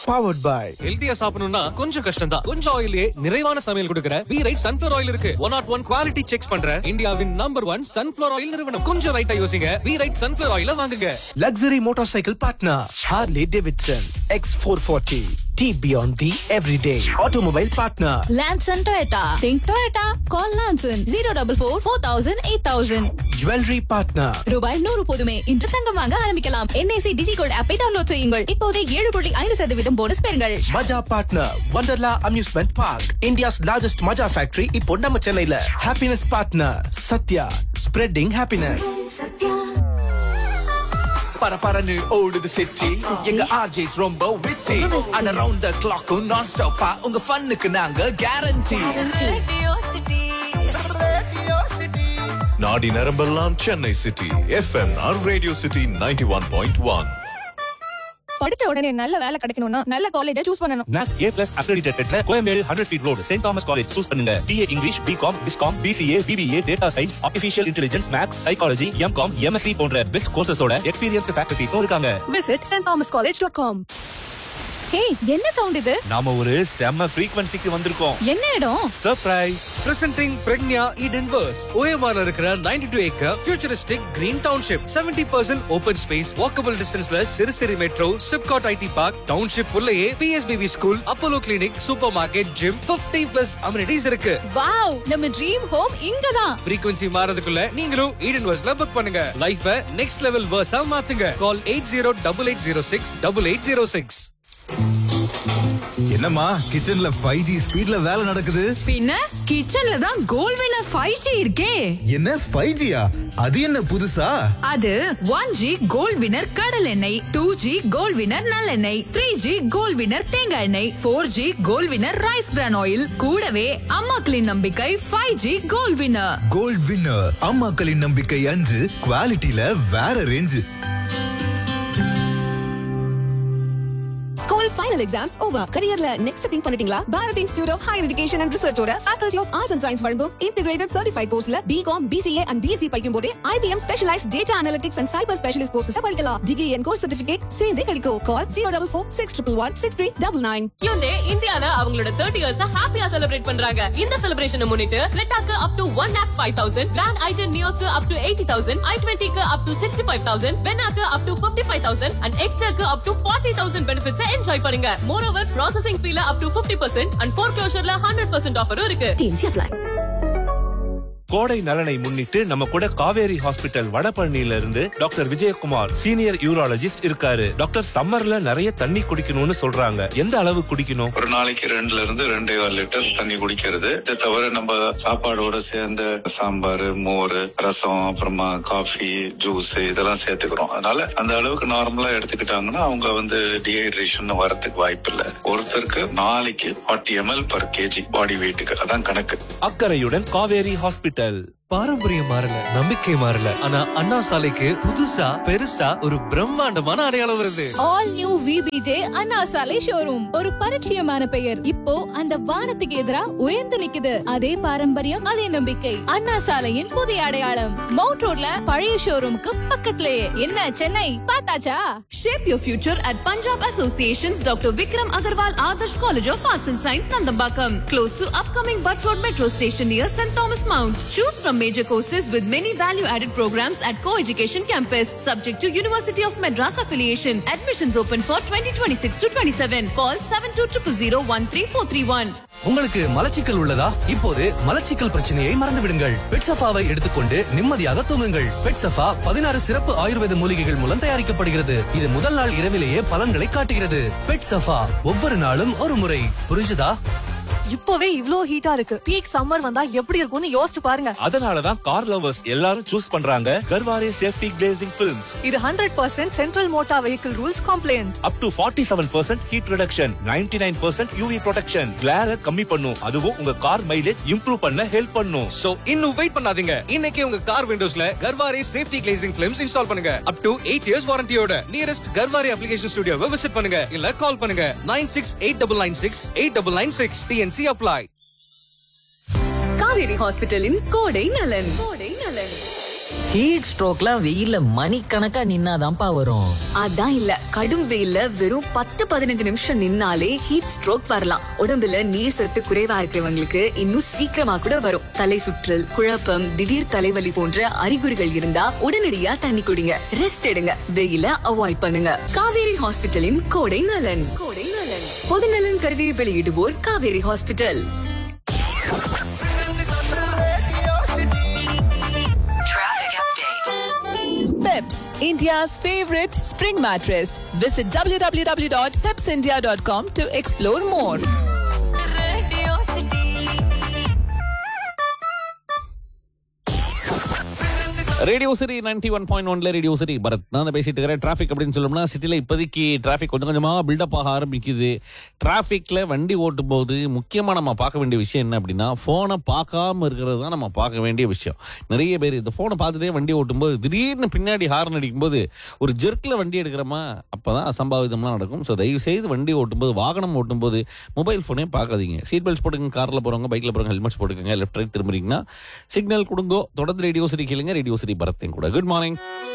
powered by ஹெல்தியா சாப்பிடணும்னா கொஞ்சம் கஷ்டம் தான் கொஞ்சம் ஆயிலே நிறைவான சமையல் கொடுக்கிற பி ரைட் சன்ஃபிளவர் ஆயில் இருக்கு one not one quality check பண்ற இந்தியாவின் நம்பர் ஒன் சன்ஃபிளவர் ஆயில் நிறுவனம் கொஞ்சம் ரைட்டா யோசிங்க பி ரைட் சன்ஃபிளவர் ஆயில வாங்குங்க luxury motorcycle partner Harley Davidson X440. T beyond the everyday. Automobile partner Lanson Toyota. Think Toyota. Call Lanson 044 4000 8000. Jewelry partner ரூபாய் நூறு போதுமே இன்று தங்கம் வாங்க ஆரம்பிக்கலாம் என்ஐசி டிஜிகோல்ட் ஆப்பை டவுன்லோட் செய்யுங்கள் இப்போதே ஏழு புள்ளி ஐந்து சதவீதம் போனஸ் பெறுங்கள் Maja partner Wonderla Amusement Park. India's largest Maja factory இப்போ நம்ம சென்னையில. Happiness partner Satya. Spreading happiness. பரபரன்னு ஓடுது சிட்டி எங்க ஆர்ஜேஸ் ரொம்ப விட்டி அண்ட் அரவுண்ட் த கிளாக்கும் நான் ஸ்டாப்பா உங்க ஃபன்னுக்கு நாங்க கேரண்டி நாடி நரம்பெல்லாம் சென்னை சிட்டி எஃப்எம்ஆர் radio city ninety one point one படிச்ச உடனே நல்ல வேலை கிடைக்கணும்னா நல்ல காலேஜ சூஸ் பண்ணணும் நாக் ஏ பிளஸ் அக்ரெடிட்டட்ல Koyambedu hundred feet road saint Thomas college choose பண்ணுங்க பிஏ இங்கிலீஷ் பிகாம் பிஸ்காம் BCA BBA data science artificial intelligence maths psychology MCom MSc போன்ற பெஸ்ட் கோர்சஸோட எக்ஸ்பீரியன்ஸ் ஃபேக்கல்டிஸும் இருக்காங்க visit saint Thomas college dot com hey என்ன sound இது நாம ஒரு செம்ம ஃப்ரீக்வன்சிக்கு வந்திருக்கோம் என்ன இடம் surprise presenting Pragnya Eden verse ஓஎம்ஆர்ல இருக்கிற 92 two acre futuristic green township 70% percent open space walkable டிஸ்டன்ஸ்ல Siruseri metro SIPCOT IT park township உள்ளேயே PSBB school Apollo clinic supermarket gym 50 plus amenities இருக்கு வாவ் நம்ம ட்ரீம் ஹோம் இங்கதான் frequency மாறதுக்குள்ள நீங்களும் ஈடன் வர்ஸ்ல புக் பண்ணுங்க லைஃப நெக்ஸ்ட் லெவல் வர்ஸா மாத்துங்க call eight zero double eight zero six double eight zero six என்னம்மா கிச்சன்ல ஃபைவ் ஜி ஸ்பீட்ல வேலை நடக்குது பின்ன கிச்சன்ல தான் கோல் வினர் ஃபைவ் ஜி இருக்கே என்ன ஃபைவ் ஜியா அது என்ன புதுசா அது ஒன் ஜி கோல் வினர் கடல் எண்ணெய் டூ ஜி கோல் வினர் நல்லெண்ணெய் த்ரீ ஜி கோல் வினர் தேங்காய் எண்ணெய் four G gold winner rice bran oil கூடவே அம்மாக்களின் நம்பிக்கை five G gold winner gold winner அம்மாக்களின் நம்பிக்கை அஞ்சு குவாலிட்டியில வேற range school final exams over கரியர்ல நெக்ஸ்ட் திங்க் பண்ணிட்டீங்களா Bharath institute of higher education and ரிசர்ச்சோட faculty of arts and science வழங்கும் இன்டிகிரேட்டட் சர்டிஃபைட் கோர்ஸ்ல பிகாம் பிசிஏ அண்ட் பிஎஸ்சி படிக்கும் போதே IBM specialise data analytics and cyber specialist courses படிக்கலாம் degree and course certificate சேர்ந்தே கிடைக்கும் call zero double four six triple one six three double nine Hyundai இந்தியால அவங்களோட thirty years ஹாப்பியா celebrate பண்றாங்க இந்த செலிப்ரேஷனை முன்னிட்டு கிரெட்டாக்கு up to one lakh five thousand grand i ten நியோஸ்க்கு up to eighty thousand i டுவெண்ட்டிக்கு up to sixty five thousand பெனாக்கு up to fifty five thousand and எக்ஸ்ட்ராக்கு up to forty thousand benefits enjoy பண்ணுங்க மோர் ஓவர் ப்ராசஸிங் ஃபீல up to fifty percent and ஃபோர் க்ளோஷர்ல hundred percent ஆஃபரும் இருக்கு கோடை நலனை முன்னிட்டு நம்ம கூட காவேரி ஹாஸ்பிட்டல் வடபழனியில இருந்து டாக்டர் விஜயகுமார் சீனியர் யூராலஜிஸ்ட் இருக்காரு டாக்டர் சம்மர்ல நிறைய தண்ணி குடிக்கணும்னு சொல்றாங்க எந்த அளவு குடிக்கணும் ஒரு நாளைக்கு ரெண்டுல இருந்து ரெண்டே கால் லிட்டர் தண்ணி குடிக்கிறது இதை தவிர நம்ம சாப்பாடோட சேர்ந்த சாம்பார் மோர் ரசம் அப்புறமா காஃபி ஜூஸ் இதெல்லாம் சேர்த்துக்கிறோம் அதனால அந்த அளவுக்கு நார்மலா எடுத்துக்கிட்டாங்கன்னா அவங்க வந்து டீஹைட்ரேஷன் வரதுக்கு வாய்ப்பு இல்லை ஒருத்தருக்கு நாளைக்கு forty ML per KG body வெயிட்டுக்கு அதான் கணக்கு அக்கறையுடன் காவேரி ஹாஸ்பிட்டல் பாரம்பரியம் மாறல நம்பிக்கை மாறல ஆனா அண்ணா சாலைக்கு புதுசா பெருசா ஒரு பிரம்மாண்டமான அடையாளம் வருது ஆல் நியூ விபிஜே அண்ணா சாலை ஷோரூம் ஒரு பரிச்சயமான பெயர் இப்போ அந்த வானத்துக்கு எதிரா உயர்ந்து நிக்குது அதே பாரம்பரியம் அதே நம்பிக்கை அண்ணா சாலையின் புதிய அடையாளம் மவுண்ட் ரோட்ல பழைய ஷோரூமுக்கு பக்கத்துலயே என்ன Chennai பார்த்தாச்சா Shape your future at Punjab Association's Dr. Vikram Agarwal Adarsh College of Arts and Science, Nandambakam, close to upcoming Butt Road Metro Station near St. Thomas Mount. Choose from major courses with many value-added programs at Co-Education Campus, subject to University of Madras affiliation. Admissions open for 2026 to 27. Call 7200013431. உங்களுக்கு மலச்சிக்கல் உள்ளதா இப்போது மலச்சிக்கல் பிரச்சனையை மறந்து விடுங்கள் பெட்சஃபாவை எடுத்துக்கொண்டு நிம்மதியாக தூங்குங்கள் பெட்சஃபா பதினாறு சிறப்பு ஆயுர்வேத மூலிகைகள் மூலம் தயாரிக்கப்படுகிறது இது முதல் நாள் இரவிலேயே பலன்களை காட்டுகிறது பெட்சஃபா ஒவ்வொரு நாளும் ஒரு முறை புரிஞ்சுதா இப்போவே இவ்ளோ ஹீட்டா இருக்கு பீக் சம்மர் வந்தா எப்படி இருக்கும்னு யோசிச்சு பாருங்க அதனாலதான் கார் லவர்ஸ் எல்லாரும் சூஸ் பண்றாங்க கர்வாரே சேஃப்டி கிளேசிங் பிலிம்ஸ் இது hundred percent central motor vehicle rules compliant up to forty seven percent heat reduction ninety nine percent UV protection கிளார கம்மி பண்ணும் அதுவும் உங்க கார் மைலேஜ் இம்ப்ரூவ் பண்ண ஹெல்ப் பண்ணும் சோ இன்னும் வெயிட் பண்ணாதீங்க இன்னைக்கே உங்க கார் விண்டோஸ்ல Garware safety glazing films install பண்ணுங்க அப் டு எயிட் இயர்ஸ் வாரண்டியோட நியரஸ்ட் கர்வாரே அப்ளிகேஷன் ஸ்டுடியோவை விசிட் பண்ணுங்க இல்ல கால் பண்ணுங்க nine six eight double nine six eight double nine six TNC apply Kauvery ஹாஸ்பிட்டலின் கோடை நலன் கோடை நலன் ஹீட் ஸ்ட்ரோக்லாம் வெயில்ல மணிக்கணக்கா நின்னாதான்ப்பா வரும் அதான் இல்ல கடும் வெயில்ல வெறும் பத்து பதினஞ்சு நிமிஷம் நின்னாலே ஹீட் ஸ்ட்ரோக் வரலாம் உடம்புல நீர் சத்து குறைவா இருக்கிறவங்களுக்கு இன்னும் சீக்கிரமா கூட வரும் தலை சுற்றல் குழப்பம் திடீர் தலைவலி போன்ற அறிகுறிகள் இருந்தா உடனடியா தண்ணி குடிங்க ரெஸ்ட் எடுங்க வெயில அவாய்ட் பண்ணுங்க காவேரி ஹாஸ்பிட்டலின் கோடை நலன் கோடை நலன் பொதுநலன் கருதி வெளியிடுவோர் Kauvery hospital Peps, India's favorite spring mattress. Visit www.pepsindia.com to explore more. Radio city ninety one point ஒன்ல ரேடியோ சிட்டி பரத் நான் தான் பேசிட்டு இருக்கிறேன் டிராஃபிக் அப்படின்னு சொல்லணும்னா சிட்டில இப்போதைக்கு டிராஃபிக் கொஞ்சம் கொஞ்சமா பில்டப் ஆக ஆரம்பிக்குது டிராஃபிக்ல வண்டி ஓட்டும் போது முக்கியமா நம்ம பார்க்க வேண்டிய விஷயம் என்ன அப்படின்னா போனை பார்க்காம இருக்கிறது தான் நம்ம பார்க்க வேண்டிய விஷயம் நிறைய பேர் இந்த போனை பார்த்துட்டே வண்டி ஓட்டும் போது திடீர்னு பின்னாடி ஹார்ன் அடிக்கும் போது ஒரு ஜெர்க்கில் வண்டி எடுக்கிறோமா அப்பதான் அசம்பாவிதம்லாம் நடக்கும் ஸோ தயவு செய்து வண்டி ஓட்டும்போது வாகனம் ஓட்டும்போது மொபைல் ஃபோனே பார்க்காதீங்க சீட் பெல்ட்ஸ் போட்டுங்க காரில் போகிறவங்க பைக்கில் போகிறவங்க ஹெல்மெட்ஸ் போட்டுக்கோங்க லெஃப்ட் ரைட் திரும்புறீங்கன்னா சிக்னல் கொடுங்கோ தொடர்ந்து ரேடியோ சிட்டி கேளுங்க ரேடியோ சிட்டி பரத்தையும் கூட குட் மார்னிங்